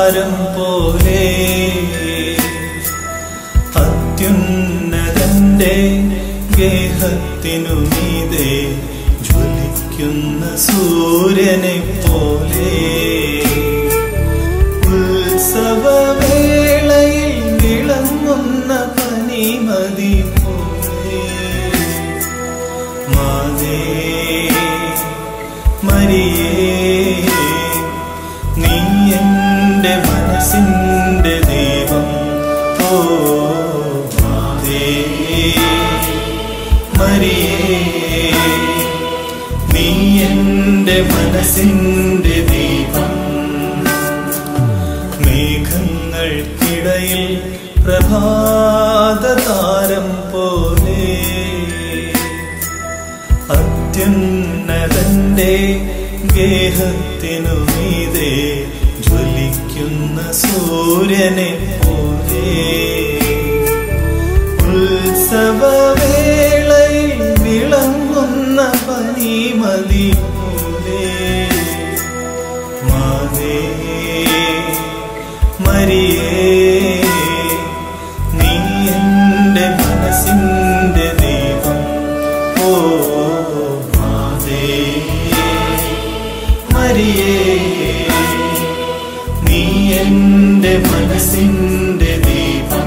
താരം പോലെ അത്യുന്നതന്റെ ഗേഹത്തിനു മീതെ ജ്വലിക്കുന്ന സൂര്യനെ പോലെ ഉത്സവവേളയിൽ വിളങ്ങുന്ന പനിമതി പോലെ മാതേ മരിയേ നീ എന്റെ മനസ്സിന്റെ ദൈവം ഓ മാതേ മരിയേ നീ എന്റെ മനസ്സിന്റെ ദൈവം മേഘങ്ങൾക്കിടയിൽ പ്രഭാത താരം പോലെ അത്യുന്നതന്റെ ഗേഹത്തിനു മീതെ ജ്വലിക്കുന്ന സൂര്യനെ പോലെ ഉത്സവവേളയിൽ വിളങ്ങുന്ന പനിമതി പോലെ മാതേ മരിയേ നീ എന്റെ മനസ്സിന്റെ ദൈവം ഓ മാതേ മരിയേ നീ എന്റെ മനസ്സിന്റെ ദൈവം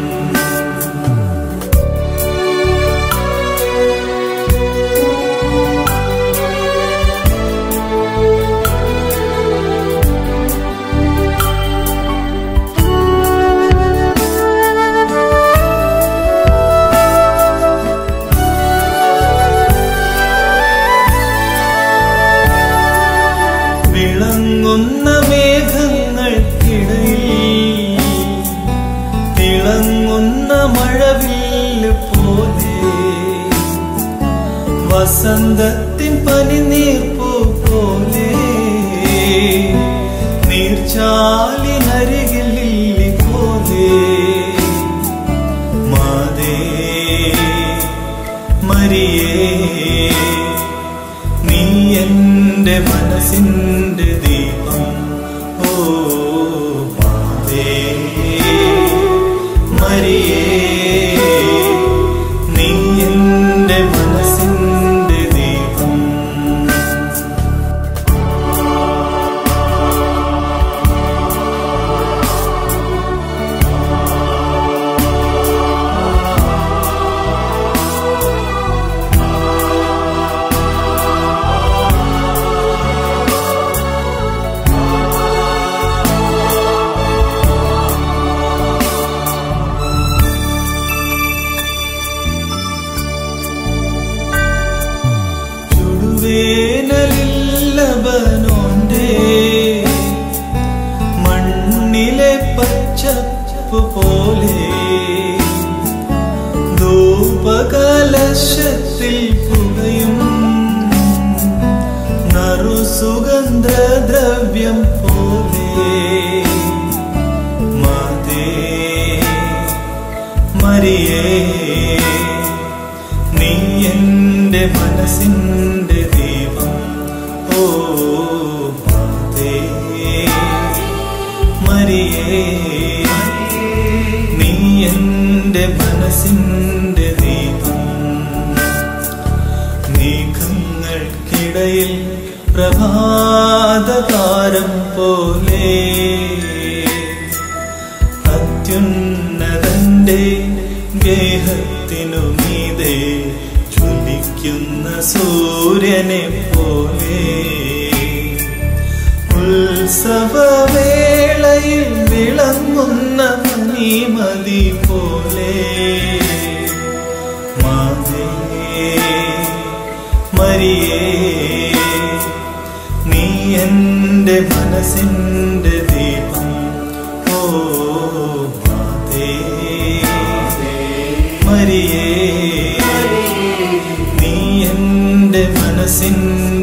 വിളങ്ങുന്ന മേഘങ്ങൾക്കിടയിൽ തിളങ്ങുന്ന മഴവില്ല് പോലെ വസന്തത്തിൻ പനിനീർപ്പു പോലെ നീർച്ചാലിനരികിൽ ലില്ലി പോലെ മാതേ മരിയേ നീ എന്റെ മനസ്സിന്റെ ദീപം ഓ മാതേ മരിയേ നീ എന്റെ മനസ്സിന്റെ ദീപം ചുടുവേനലില്ലബനോന്റെ മണ്ണിലെ പച്ചപ്പ് പോലെ ധൂപകലശത്തിൽ പുകയും നറുസുഗന്ധദ്രവ്യം പോലെ മാതേ മരിയേ നീ എന്റെ മനസ്സിന്റെ ദീപം ഓ മാതേ മരിയേ നീ എന്റെ മനസ്സിന്റെ ദീപം മേഘങ്ങൾക്കിടയിൽ പ്രഭാതതാരം പോലെ അത്യുന്നതന്റെ ഗേഹത്തിനു മീതെ ജ്വലിക്കുന്ന സൂര്യനെ പോലെ ഉത്സവവേളയിൽ വിളങ്ങുന്ന മണിമതി പോലെ മാതേ മരിയേ നീ എന്റെ മനസ്സിന്റെ ദീപം ഓ മാതേ മരിയേ നീ എന്റെ മനസ്സിന്റെ